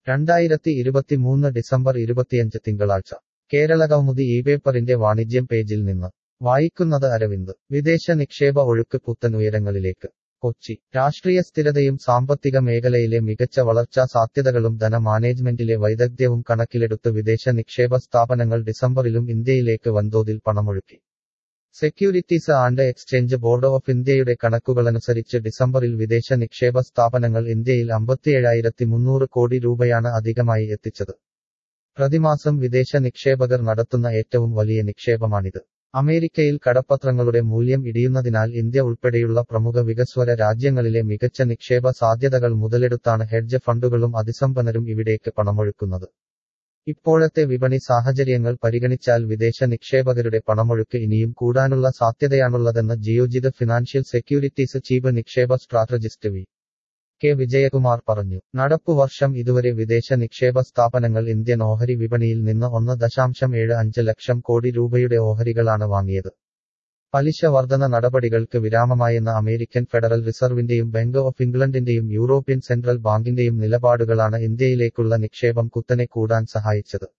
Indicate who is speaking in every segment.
Speaker 1: രണ്ടായിരത്തി ഇരുപത്തിമൂന്ന് ഡിസംബർ ഇരുപത്തിയഞ്ച് തിങ്കളാഴ്ച കേരള കൗമുദി ഈ പേപ്പറിന്റെ വാണിജ്യം പേജിൽ നിന്ന് വായിക്കുന്നത് അരവിന്ദ് വിദേശ നിക്ഷേപ ഒഴുക്ക് പുത്തൻ ഉയരങ്ങളിലേക്ക് കൊച്ചി രാഷ്ട്രീയ സ്ഥിരതയും സാമ്പത്തിക മേഖലയിലെ മികച്ച വളർച്ചാ സാധ്യതകളും ധന മാനേജ്മെന്റിലെ വൈദഗ്ധ്യവും കണക്കിലെടുത്ത് വിദേശ നിക്ഷേപ സ്ഥാപനങ്ങൾ ഡിസംബറിലും ഇന്ത്യയിലേക്ക് വൻതോതിൽ പണമൊഴുക്കി securities and exchange board of ഇന്ത്യയുടെ കണക്കുകളനുസരിച്ച് ഡിസംബറിൽ വിദേശ നിക്ഷേപ സ്ഥാപനങ്ങൾ ഇന്ത്യയിൽ അമ്പത്തിയേഴായിരത്തി മുന്നൂറ് കോടി രൂപയാണ് അധികമായി എത്തിച്ചത് പ്രതിമാസം വിദേശ നിക്ഷേപകർ നടത്തുന്ന ഏറ്റവും വലിയ നിക്ഷേപമാണിത് അമേരിക്കയിൽ കടപ്പത്രങ്ങളുടെ മൂല്യം ഇടിയുന്നതിനാൽ ഇന്ത്യ ഉൾപ്പെടെയുള്ള പ്രമുഖ വികസ്വര രാജ്യങ്ങളിലെ മികച്ച നിക്ഷേപ സാധ്യതകൾ മുതലെടുത്താണ് ഹെഡ്ജ് ഫണ്ടുകളും അതിസമ്പന്നരും ഇവിടേക്ക് പണമൊഴുക്കുന്നത് ഇപ്പോഴത്തെ വിപണി സാഹചര്യങ്ങൾ പരിഗണിച്ചാൽ വിദേശ നിക്ഷേപകരുടെ പണമൊഴുക്ക് ഇനിയും കൂടാനുള്ള സാധ്യതയാണുള്ളതെന്ന് ജിയോജിത് ഫിനാൻഷ്യൽ സെക്യൂരിറ്റീസ് ചീഫ് നിക്ഷേപ സ്ട്രാറ്റജിസ്റ്റ് വി കെ വിജയകുമാർ പറഞ്ഞു നടപ്പു വർഷം ഇതുവരെ വിദേശ നിക്ഷേപ സ്ഥാപനങ്ങൾ ഇന്ത്യൻ ഓഹരി വിപണിയിൽ നിന്ന് ഒന്ന് ദശാംശം ഏഴ് അഞ്ച് ലക്ഷം കോടി രൂപയുടെ ഓഹരികളാണ് വാങ്ങിയത് പലിശ വർധന നടപടികൾക്ക് വിരാമമായെന്ന അമേരിക്കൻ ഫെഡറൽ റിസർവിന്റെയും ബാങ്ക് ഓഫ് ഇംഗ്ലണ്ടിന്റെയും യൂറോപ്യൻ സെൻട്രൽ ബാങ്കിന്റെയും നിലപാടുകളാണ് ഇന്ത്യയിലേക്കുള്ള നിക്ഷേപം കുത്തനെ കൂടാൻ സഹായിച്ചത്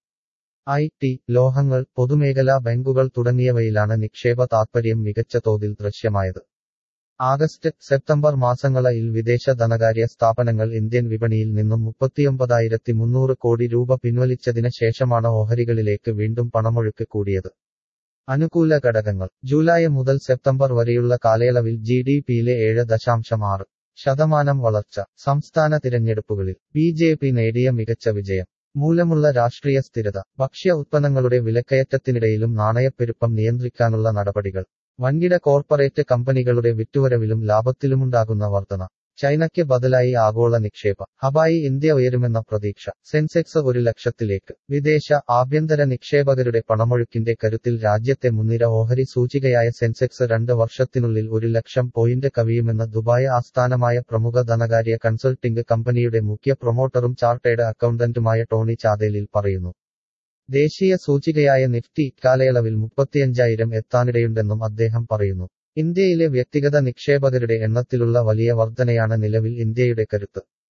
Speaker 1: ഐ ടി ലോഹങ്ങൾ പൊതുമേഖലാ ബാങ്കുകൾ തുടങ്ങിയവയിലാണ് നിക്ഷേപ താത്പര്യം മികച്ച തോതിൽ ദൃശ്യമായത് ആഗസ്റ്റ് സെപ്റ്റംബർ മാസങ്ങളിൽ വിദേശ ധനകാര്യ സ്ഥാപനങ്ങൾ ഇന്ത്യൻ വിപണിയിൽ നിന്നും മുപ്പത്തിയൊമ്പതായിരത്തി മുന്നൂറ് കോടി രൂപ പിൻവലിച്ചതിന് ശേഷമാണ് ഓഹരികളിലേക്ക് വീണ്ടും പണമൊഴുക്ക് കൂടിയത് അനുകൂല ഘടകങ്ങൾ ജൂലൈ മുതൽ സെപ്റ്റംബർ വരെയുള്ള കാലയളവിൽ ജി ഡി പിയിലെ ഏഴ് ദശാംശം ആറ് ശതമാനം വളർച്ച സംസ്ഥാന തിരഞ്ഞെടുപ്പുകളിൽ ബി ജെ പി നേടിയ മികച്ച വിജയം മൂലമുള്ള രാഷ്ട്രീയ സ്ഥിരത ഭക്ഷ്യ ഉത്പന്നങ്ങളുടെ വിലക്കയറ്റത്തിനിടയിലും നാണയപ്പെരുപ്പം നിയന്ത്രിക്കാനുള്ള നടപടികൾ വൻകിട കോർപ്പറേറ്റ് കമ്പനികളുടെ വിറ്റുവരവിലും ലാഭത്തിലുമുണ്ടാകുന്ന വർധന ചൈനയ്ക്ക് ബദലായി ആഗോള നിക്ഷേപ ഹബായി ഇന്ത്യ ഉയരുമെന്ന പ്രതീക്ഷ സെൻസെക്സ് ഒരു ലക്ഷത്തിലേക്ക് വിദേശ ആഭ്യന്തര നിക്ഷേപകരുടെ പണമൊഴുക്കിന്റെ കരുത്തിൽ രാജ്യത്തെ മുൻനിര ഓഹരി സൂചികയായ സെൻസെക്സ് രണ്ട് വർഷത്തിനുള്ളിൽ ഒരു ലക്ഷം പോയിന്റ് കവിയുമെന്ന് ദുബായ് ആസ്ഥാനമായ പ്രമുഖ ധനകാര്യ കൺസൾട്ടിംഗ് കമ്പനിയുടെ മുഖ്യ പ്രൊമോട്ടറും ചാർട്ടേഡ് അക്കൗണ്ടന്റുമായ ടോണി ചാതേലിൽ പറയുന്നു ദേശീയ സൂചികയായ നിഫ്റ്റി ഇക്കാലയളവിൽ മുപ്പത്തിയഞ്ചായിരം എത്താനിടയുണ്ടെന്നും അദ്ദേഹം പറയുന്നു ഇന്ത്യയിലെ വ്യക്തിഗത നിക്ഷേപകരുടെ എണ്ണത്തിലുള്ള വലിയ വർധനയാണ് നിലവിൽ ഇന്ത്യയുടെ കരുത്ത്